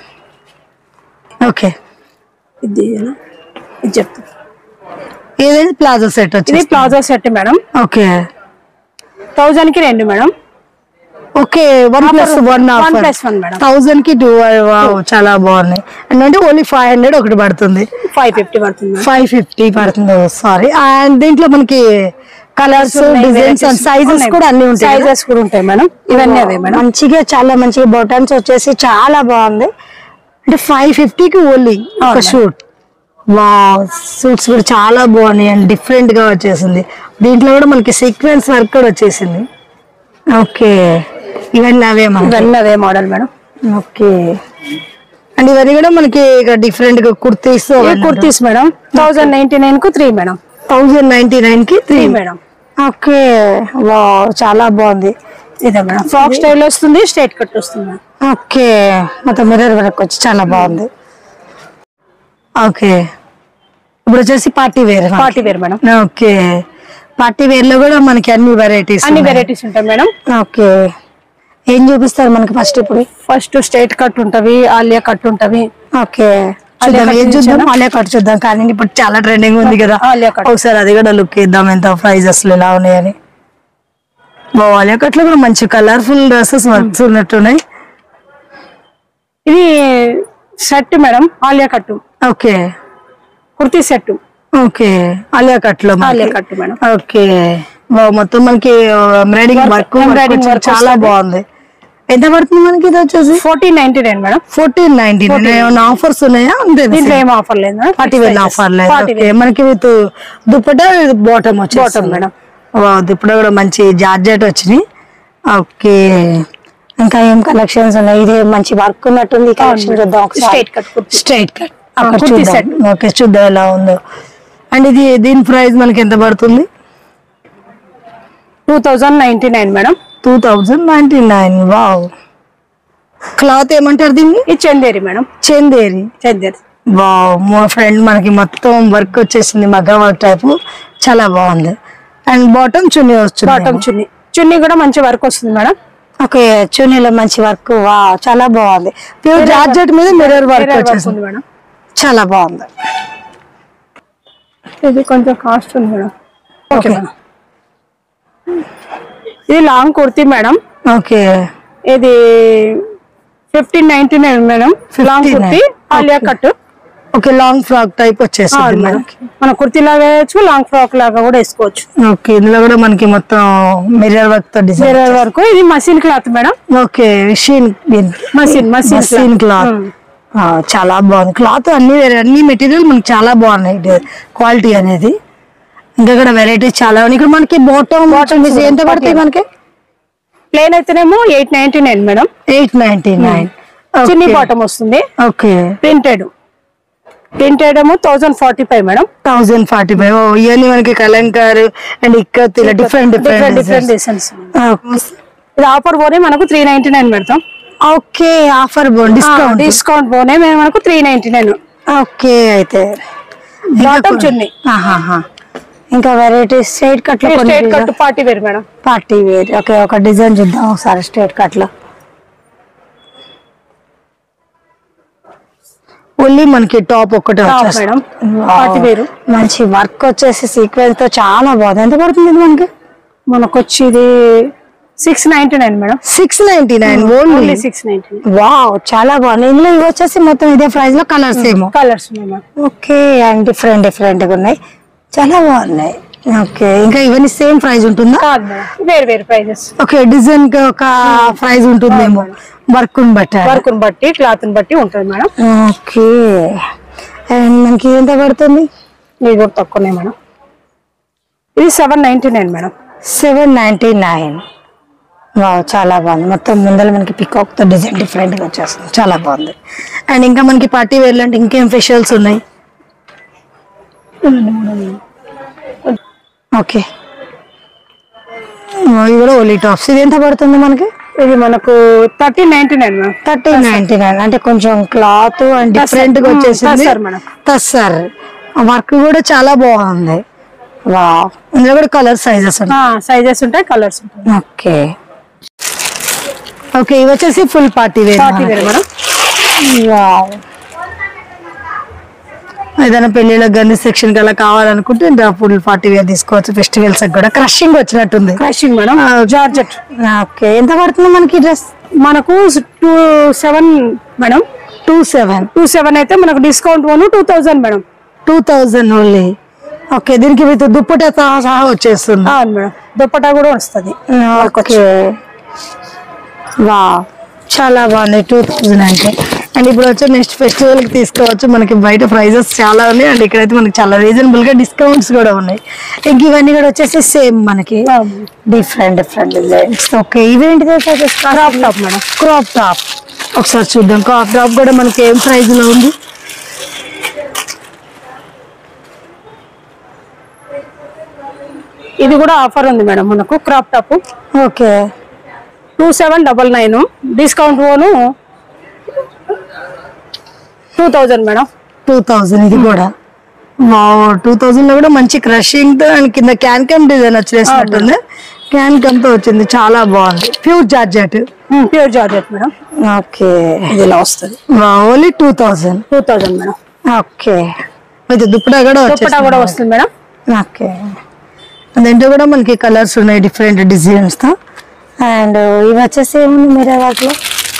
ఓకే ఇది ఇది చెప్తా ఏదైతే ప్లాజో సెట్ ఇది వచ్చింది palazzo set madam okay thousand కి రెండు madam okay one plus one One plus one, madam. Thousand కి టూ వావ్ చాలా బాగున్నాయి అంటే ఓన్లీ ఫైవ్ హండ్రెడ్ ఒకటి పడుతుంది ఫైవ్ ఫిఫ్టీ పడుతుంది మేడం ఫైవ్ ఫిఫ్టీ పడుతుంది సారీ అండ్ దీంట్లో మనకి కలర్స్ డిజైన్స్ అండ్ సైజెస్ కూడా అన్ని ఉంటాయి కదా? సైజెస్ కూడా ఉంటాయి మేడం ఇవన్నీ అవే మేడం మంచిగా చాలా మంచిగా బటన్స్ వచ్చేసి చాలా బాగుంది అంటే ఫైవ్ ఫిఫ్టీకి ఓన్లీ ఒక అవును. షూట్ వా సూట్స్ కూడా చాలా బాగున్నాయి అండ్ డిఫరెంట్ గా వచ్చేసింది దీంట్లో కూడా మనకి సీక్వెన్స్ వర్క్ కూడా వచ్చేసింది ఓకే ఇవన్నీ అవే మనకి ఇవన్నీ అవే మోడల్ మేడం ఓకే అండ్ ఇవన్నీ కూడా మనకి ఇక డిఫరెంట్ గా కుర్తీస్ ఈ kurtis madam thousand ninety nine కు three madam thousand ninety nine కి త్రీ త్రీ మేడం ఓకే వా చాలా బాగుంది ఇదే మేడం ఫ్రాక్ స్టైల్ వస్తుంది స్ట్రైట్ కట్ వస్తుంది మేడం ఓకే మొత్తం మిర్రర్ వర్క్ వచ్చి చాలా బాగుంది ఓకే ఇప్పుడు వచ్చేసి party wear party wear madam okay party wear లో కూడా మనకి అన్ని వెరైటీస్ అన్ని వెరైటీస్ ఉంటాయి మేడం ఓకే ఏం చూపిస్తారు మనకి ఫస్ట్ ఇప్పుడు ఫస్ట్ స్ట్రైట్ కట్ ఉంటవి ఆలియా కట్ ఉంటవి ఓకే ఆలియా చూద్దాం కట్ ఏం చూద్దాం చూసారా? ఆలియా కట్ చూద్దాం కానీ ఇప్పుడు చాలా ట్రెండింగ్ ఉంది కదా ఆలియా కట్. ఒకసారి అది కూడా లుక్ ఇద్దాం ఎంత ప్రైజెస్ ఎలా ఉన్నాయని ఓ ఆలియా కట్ లో కూడా మంచి కలర్ఫుల్ డ్రెస్సెస్ వర్క్స్ ఉన్నట్టున్నాయి ఇది shirt madam Alia cut okay kurti set okay Alia cut లో మనకి. Alia cut madam okay wow, మొత్తం మనకి embroidering Work- work embroidering work చాలా వస్తది. బాగుంది ఎంత పడుతుంది మనకి ఇది వచ్చేసి fourteen ninety nine madam fourteen ninety ఏమైనా ఆఫర్స్ ఉన్నాయా అంతే దీంట్లో ఏం ఆఫర్ లేదు మేడం పార్టీ వేర్ ఆఫర్ లేదు పార్టీ ఓకే మనకి విత్ దుప్పట బాటమ్ వచ్చి Bottom, madam. దుప్పట కూడా మంచి జార్జెట్ వచ్చినాయి ఓకే ఇంకా ఏం కలెక్షన్స్ ఉన్నాయి ఇది మంచి వర్క్ ఉన్నట్టుంది కలెక్షన్ చూద్దాం Straight cut కుర్తీ. Straight cut kurti set. Okay చూద్దాం ఎలా ఉందో అండ్ ఇది దీని ప్రైస్ మనకి ఎంత పడుతుంది two thousand ninety nine madam two thousand ninety nine wow cloth ఏమంటారు దీన్ని ఇది చందేరి మేడం చందేరి చందేరి వావ్ మా ఫ్రెండ్ మనకి మొత్తం వర్క్ వచ్చేసింది మగ్గ వర్క్ టైపు చాలా బాగుంది అండ్ బాటమ్ చున్నీ వస్తుంది బాటమ్ చున్నీ చున్నీ కూడా మంచి వర్క్ వస్తుంది మేడం ఓకే చున్నీలో మంచి వర్క్ వా చాలా బాగుంది ప్యూర్ జార్జెట్ మీద మిర్రర్ వర్క్ Mirror work వచ్చేసింది ఉంది మేడం చాలా బాగుంది ఇది కొంచెం కాస్ట్ ఉంది మేడం ఓకే Okay. మేడం ఇది లాంగ్ కుర్తీ మేడం ఓకే ఇది fifteen ninety nine madam long 59. Kurti Alia cut okay long frock type వచ్చేసింది అవును మేడం మనకి మన కుర్తీ లాగా వేయచ్చు లాంగ్ ఫ్రాక్ లాగా కూడా వేసుకోవచ్చు ఓకే ఇందులో కూడా మనకి మొత్తం మిర్రర్ వర్క్ తో డిజైన్ మిర్రర్ వరకు ఇది machine cloth madam okay sheen machine machine machine cloth చాలా బాగుంది క్లాత్ అన్ని వేరే- అన్ని మెటీరియల్ మనకి చాలా బాగున్నాయి క్వాలిటీ అనేది ఇంకా కూడా వెరైటీస్ చాలా ఉన్నాయి ఇక్కడ మనకి బాటమ్ బాటమ్ ఎంత పడతాయి మనకి ప్లేన్ అయితేనేమో eight ninety nine madam eight ninety nine చిన్ని బాటమ్ వస్తుంది ఓకే ప్రింటెడ్ ప్రింటెడ్ ఏమో thousand forty five madam thousand forty five ఇవన్నీ మనకి కలంకారు అండ్ ఇక్కత్ ఇలా different different different different designs ఇది ఆఫర్ పోనే మనకు త్రీ నైన్టీ నైన్ పెడతాం ఓకే ఆఫర్ బోన్ డిస్కౌంట్ డిస్కౌంట్ పోనే మేము మనకు త్రీ నైన్టీ నైన్ ఓకే అయితే బాటమ్ చున్నీ ఆహాహా. ఇంకా వెరైటీ స్ట్రైట్ కట్ లో straight cut party wear madam party wear okay ఒక డిజైన్ చూద్దాం ఒకసారి స్ట్రైట్ కట్ లో ఓన్లీ మనకి టాప్ ఒక్కటే Top వచ్చేస్తుంది. మేడం. Wow. Party wear. మంచి వర్క్ వచ్చేసి సీక్వెన్స్ తో చాలా బాగుంది ఎంత పడుతుంది ఇది మనకి మనకు వచ్చి ఇది six ninety nine madam six ninety nine only only six ninety wow చాలా బాగుంది ఇందులో ఇవి వచ్చేసి మొత్తం ఇదే ప్రైస్ లో కలర్స్ ఏమో కలర్స్ ఉన్నాయి madam okay and different different గా ఉన్నాయి చాలా బాగున్నాయి ఓకే ఇంకా ఇవన్నీ సేమ్ ప్రైస్ ఉంటుందా కాదు మేడం వేరు వేరు ప్రైజెస్ ఓకే డిజైన్ కి ఒక ప్రైస్ ఉంటుందేమో వర్క్ బట్టి వర్క్ బట్టి క్లాత్ బట్టి ఉంటుంది మేడం ఓకే అండ్ మనకి ఎంత పడుతుంది ఇది కూడా తక్కువనే మేడం ఇది seven ninety nine madam seven ninety nine wow చాలా బాగుంది మొత్తం ముందర మనకి పికాక్ తో డిజైన్ డిఫరెంట్ గా వచ్చేస్తుంది చాలా బాగుంది అండ్ ఇంకా మనకి పార్టీ వేర్ లాంటి ఇంకేం ఫెషియల్స్ ఉన్నాయి ఓకే ఇది కూడా ఓలీ టాప్స్ ఇది ఎంత పడుతుంది మనకి ఇది మనకు thirteen ninety nine madam thirty ninety nine అంటే కొంచెం క్లాత్ అండ్ డిఫరెంట్ గా మ్మ్, వచ్చేసింది టస్సర్ మేడం. టస్సర్ వర్క్ కూడా చాలా బాగుంది వా ఇందులో కూడా కలర్ సైజెస్ ఉన్నాయి సైజెస్ ఉంటాయి కలర్స్ ఉంటాయి ఓకే ఓకే ఇవి వచ్చేసి full party wear party wear madam wow ఏదైనా పెళ్లిళ్ళకి గంది సెక్షన్ కి అలా కావాలనుకుంటే ఇంకా ఫుల్ పార్టీ వేర్ తీసుకోవచ్చు ఫెస్టివల్స్ కూడా క్రషింగ్ వచ్చినట్టుంది క్రషింగ్ మేడం జార్జెట్ ఓకే ఎంత పడుతుంది మనకి డ్రెస్ మనకు two seven madam two seven two seven అయితే మనకు డిస్కౌంట్ పోను two thousand madam two thousand only okay దీనికి విత్ దుప్పట సహా వచ్చేస్తుంది అవును మేడం దుప్పటా కూడా వస్తుంది ఓకే వా చాలా బాగుంది టూ థౌజండ్ అంటే అండ్ ఇప్పుడు వచ్చి నెక్స్ట్ ఫెస్టివల్ కి తీసుకోవచ్చు మనకి బయట ప్రైజెస్ చాలా ఉన్నాయి అండ్ ఇక్కడైతే మనకి చాలా రీజనబుల్ గా డిస్కౌంట్స్ కూడా ఉన్నాయి ఇంక ఇవన్నీ కూడా వచ్చేసి సేమ్ మనకి డిఫరెంట్ డిఫరెంట్ డిజైన్స్ ఓకే ఇవేంటిది crop top madam crop top ఒకసారి చూద్దాం క్రాప్ టాప్ కూడా మనకి ఏం ప్రైస్ లో ఉంది ఇది కూడా ఆఫర్ ఉంది మేడం మనకు crop top okay two seven double nine discount పోను two thousand madam two thousand ఇది కూడా టూ థౌజండ్ లో కూడా మంచి క్రషింగ్ తో అండ్ కింద క్యాన్ కమ్ డిజైన్ వచ్చేసినట్టుంది క్యాన్ కమ్ తో వచ్చింది చాలా బాగుంది pure georgette pure georgette madam okay ఇది ఇలా వస్తుంది only two thousand two thousand madam okay అయితే దుప్పటా కూడా దుప్పటా కూడా వస్తుంది మేడం ఓకే అదంటే కూడా మనకి కలర్స్ ఉన్నాయి డిఫరెంట్ డిజైన్స్ తో అండ్ ఇవి వచ్చేసి ఏముంది మీరే వాటిలో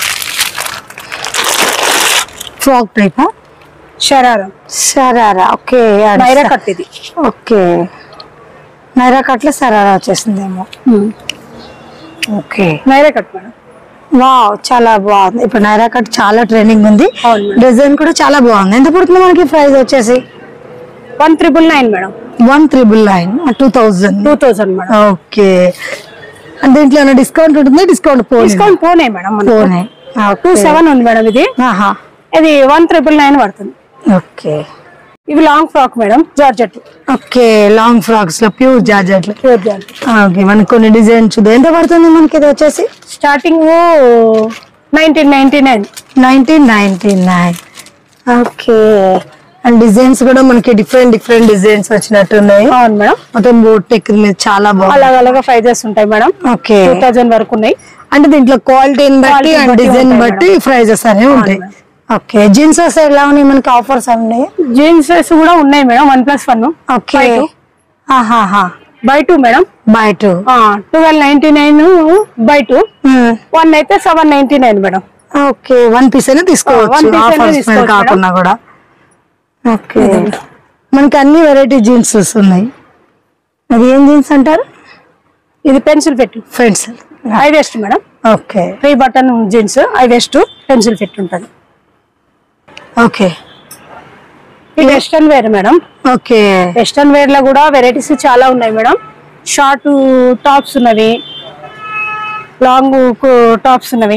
ఫ్రాక్ టైపా షరారా సరారా ఓకే మైరా కట్ ఇది ఓకే నైరా కట్ల సరారా వచ్చేసిందేమో okay Naira cut madam wow చాలా బాగుంది ఇప్పుడు నైరా కట్ చాలా ట్రెండింగ్ ఉంది అవును మేడం. డిజైన్ కూడా చాలా బాగుంది ఎంత పడుతుంది మనకి ప్రైస్ వచ్చేసి one triple nine madam one triple nine two thousand two thousand madam okay అంటే దీంట్లో ఏమైనా డిస్కౌంట్ ఉంటుంది డిస్కౌంట్ పోనీ డిస్కౌంట్ పోనే మేడం పోనీ టూ సెవెన్ ఉంది మేడం ఇది ఆహా ఇది వన్ త్రిబుల్ నైన్ పడుతుంది ఓకే ఇవి long frock madam georgette okay long frocks లో ప్యూర్ జార్జెట్లు ప్యూర్ జార్జెట్ ఓకే మనకి కొన్ని డిజైన్స్ చూద్దాం ఎంత పడుతుంది మనకి ఇది వచ్చేసి starting nineteen ninety nine nineteen ninety nine okay and designs కూడా మనకి డిఫరెంట్ డిఫరెంట్ డిజైన్స్ వచ్చినట్టున్నాయి అవును మేడం మొత్తం బోట్ టెక్ మీద చాలా బాగుంది అలాగ అలాగా ప్రైజెస్ ఉంటాయి మేడం ఓకే టూ థౌజండ్ వరకు ఉన్నాయి అంటే దీంట్లో క్వాలిటీని బట్టి Quality అండ్ బట్టి డిజైన్ ఉంటాయి బట్టి ప్రైజెస్ అనేవి ఉంటాయి మేడం. ఓకే జీన్సెస్ ఎలా ఉన్నాయి మనకి ఆఫర్స్ ఉన్నాయి జీన్సెస్ కూడా ఉన్నాయి madam one plus one okay By two. ఆహాహా by two madam by two twelve ninety nine by two one అయితే seven ninety nine madam okay one piece అయినా one తీసుకోవచ్చు piece అయినా ఆఫర్స్ మీద తీసుకోవచ్చు కాకుండా కూడా ఓకే మనకి అన్ని వెరైటీ జీన్స్ ఉన్నాయి అది ఏం జీన్స్ అంటారు ఇది pencil fit friends high waist madam okay three button jeans high waist pencil fit ఉంటుంది ఓకే ఇది western wear madam okay western wear లో కూడా వెరైటీస్ చాలా ఉన్నాయి మేడం షార్ట్ టాప్స్ ఉన్నవి లాంగ్ టాప్స్ ఉన్నవి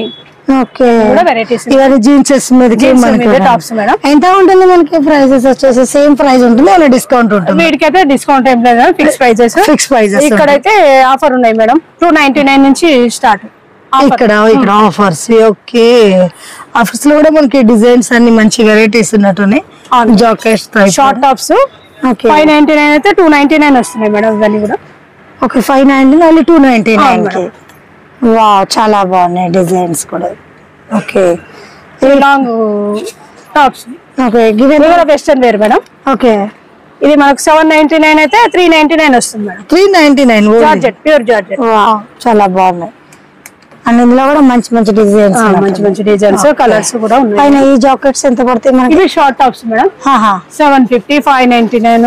ఓకే కూడా వెరైటీస్ ఇవన్నీ జీన్సెస్ మీదకి Jeans మనకి మీద ఉన్నాయి. tops మేడం. ఎంత ఉంటుంది మనకి ప్రైసెస్ వచ్చేసి సేమ్ ప్రైస్ ఉంటుంది ఏమైనా డిస్కౌంట్ ఉంటుంది వీటికైతే డిస్కౌంట్ ఏం లేదు ఫిక్స్ ప్రైజెస్ ఫిక్స్ ప్రైజెస్ ఇక్కడైతే ఆఫర్ ఉన్నాయి మేడం టూ నైన్టీ నైన్ నుంచి స్టార్ట్ ఇక్కడ ఇక్కడ ఆఫర్స్ ఓకే ఆఫర్స్ లో కూడా మనకి డిజైన్స్ అన్ని మంచి వెరైటీస్ ఉన్నట్టున్నాయి jackets short tops okay five ninety nine అయితే టూ నైన్టీ నైన్ వస్తున్నాయి మేడం ఇవన్నీ కూడా ఓకే ఫైవ్ నైన్టీ మళ్ళీ టూ నైన్టీ నైన్ అవును కి వా చాలా బాగున్నాయి డిజైన్స్ కూడా ఓకే ఇవి లాంగ్ టాప్స్ ఓకే ఇది గివెన్ కూడా వెస్టర్న్ వేర్ మేడం ఓకే ఇది మనకు సెవెన్ నైన్టీ నైన్ అయితే త్రీ నైన్టీ నైన్ వస్తుంది madam three ninety nine georgette pure georgette చాలా బాగున్నాయి అండ్ ఇందులో కూడా మంచి మంచి డిజైన్స్ మంచి మంచి డిజైన్స్ కలర్స్ కూడా ఉన్నాయి పైన ఈ జాకెట్స్ ఎంత పడతాయి మనకి ఇవి షార్ట్ టాప్స్ మేడం ఆహా, seven fifty five ninety nine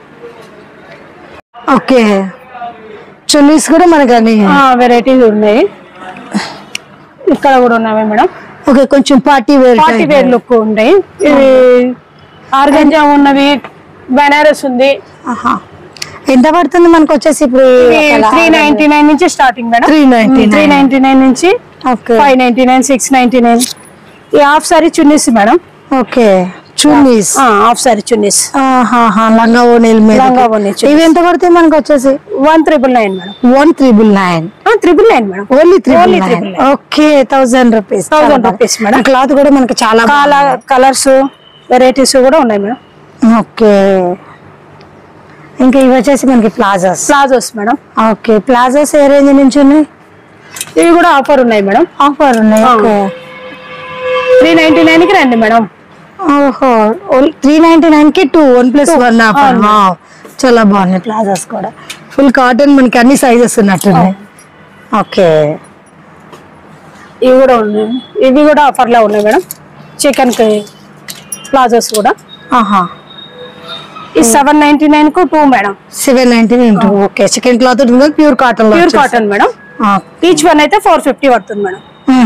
okay chunnis కూడా మనకి అన్ని వెరైటీస్ ఉన్నాయి ఇక్కడ కూడా ఉన్నాయి మేడం ఓకే కొంచెం party wear party wear look ఉన్నాయి ఇవి ఆర్గంజా ఉన్నవి బెనారస్ ఉంది ఆహా. ఎంత పడుతుంది మనకు వచ్చేసి ఇప్పుడు త్రీ నైన్టీ నైన్ నుంచి starting madam 399. Three ninety nine నుంచి okay five ninety nine six ninety nine ఈ half sari chunnis madam okay chunnis half sari chunnis ఆహాహా, లంగా ఓనీల మీద లంగా ఓణీ చున్నీస్. ఇవి ఎంత పడతాయి మనకు వచ్చేసి one triple nine madam one triple nine triple nine madam only triple Only nine triple nine. Okay thousand rupees 1000 rupees, madam. Cloth కూడా మనకి చాలా చాలా కలర్స్ వెరైటీస్ కూడా ఉన్నాయి మేడం ఓకే ఇంకా ఇవి వచ్చేసి మనకి palazzos palazzos madam okay palazzos ఏ రేంజ్ నుంచి ఉన్నాయి ఇవి కూడా ఆఫర్ ఉన్నాయి మేడం ఆఫర్ ఉన్నాయి ఆ. ఓకే త్రీ నైన్టీ నైన్ కి రండి మేడం ఓహో త్రీ నైన్టీ నైన్ కి two one plus one offer అవును. చాలా బాగున్నాయి ప్లాజాస్ కూడా ఫుల్ కాటన్ మనకి అన్ని సైజెస్ ఉన్నట్టున్నాయి ఓకే ఇవి కూడా ఉన్నాయి ఇవి కూడా ఆఫర్ లో ఉన్నాయి మేడం చికెన్ కి ప్లాజోస్ కూడా ఆహా ఈ సెవెన్ నైన్టీ నైన్ కు two madam seven ninety nine okay chikan cloth ఉంటుంది pure cotton pure cotton madam each one అయితే ఫోర్ ఫిఫ్టీ పడుతుంది మేడం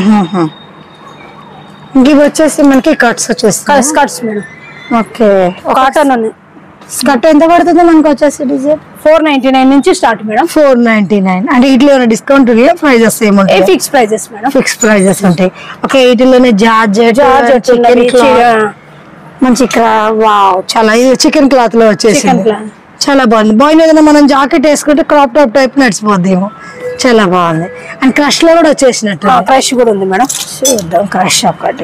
ఇవి వచ్చేసి మనకి కట్స్ వచ్చేస్తాయి స్కర్ట్స్ మేడం ఓకే కాటన్ ఉంది స్కర్ట్ ఎంత పడుతుంది మనకి వచ్చేసి డిజైన్ ఫోర్ నైన్టీ నైన్ నుంచి start madam four ninety nine అంటే వీటిలో ఏమైనా డిస్కౌంట్ ఉన్నాయా ప్రైజెస్ ఏ ఏముంటాయి fix prices madam fix prices ఉంటాయి ఓకే వీటిలోనే జార్జెట్ జార్జెట్ చికెన్ ఉన్నవి, క్లాత్ మంచి వావ్ చాలా ఇది చికెన్ క్లాత్ లో వచ్చేసి చికెన్ క్లాత్ చాలా బాగుంది బాగుంది ఏదైనా మనం జాకెట్ వేసుకుంటే క్రాప్ టాప్ టైప్ నడిచిపోద్దేమో చాలా బాగుంది అండ్ క్రష్ లో కూడా వచ్చేసినట్టు ఫ్రెష్ కూడా ఉంది మేడం చూద్దాం క్రష్ ఒకటి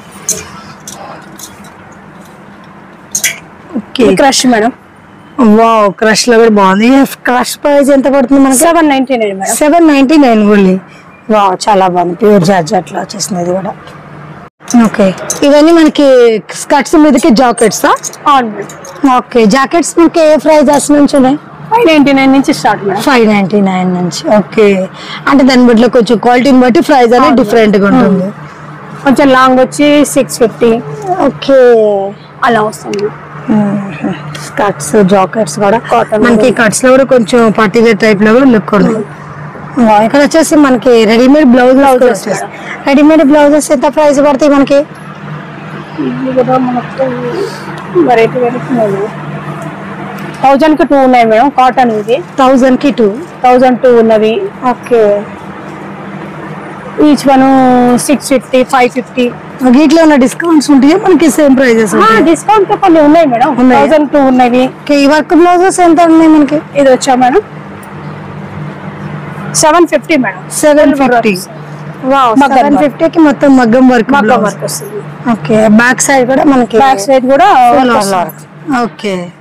okay crush madam wow crush లో కూడా బాగుంది క్రష్ ప్రైస్ ఎంత పడుతుంది మనకి seven ninety nine madam seven ninety nine only wow చాలా బాగుంది ప్యూర్ జార్జెట్ లో వచ్చేసింది ఇది కూడా ఓకే ఇవన్నీ మనకి స్కర్ట్స్ మీదకి జాకెట్స్ అవును మేడం ఓకే జాకెట్స్ మనకి ఏ ప్రైజెస్ నుంచి ఉన్నాయి ఫైవ్ నైన్టీ నైన్ నుంచి start madam five ninety nine నుంచి ఓకే అంటే దాన్ని బట్టి కొంచెం క్వాలిటీని బట్టి ప్రైస్ అనేది డిఫరెంట్ గా ఉంటుంది కొంచెం లాంగ్ వచ్చి సిక్స్ ఫిఫ్టీ ఓకే అలా వస్తుంది స్కర్ట్స్ జాకెట్స్ కూడా Cotton మనకి కట్స్ లో కూడా కొంచెం పార్టీ వేర్ టైప్ లో కూడా లుక్ ఉంది వావ్, ఇక్కడ వచ్చేసి మనకి readymade blouse Blouses readymade blouses ఎంత ప్రైస్ పడతాయి మనకి ఇది కూడా మనకు వెరైటీ వెరైటీ థౌజండ్ కి టూ ఉన్నాయి మేడం కాటన్ ఇది థౌజండ్ కి టూ థౌజండ్ టూ ఉన్నవి okay each one six fifty five fifty వీటిలో ఉన్న డిస్కౌంట్స్ ఉంటాయా మనకి సేమ్ ప్రైజెస్ డిస్కౌంట్ తో కొన్ని ఉన్నాయి మేడం ఉన్నాయా? థౌజండ్ టూ ఉన్నవి ఓకే ఈ వర్క్ బ్లౌజెస్ ఎంత ఉన్నాయి మనకి ఇది వచ్చా madam seven fifty madam seven fifty మగ్గం సెవెన్ work. ఫిఫ్టీకి మొత్తం మగ్గం వర్క్ మగ్గం వర్క్ వస్తుంది ఓకే బ్యాక్ సైడ్ కూడా మనకి బ్యాక్ సైడ్ కూడా full work all వస్తుంది. work. ఓకే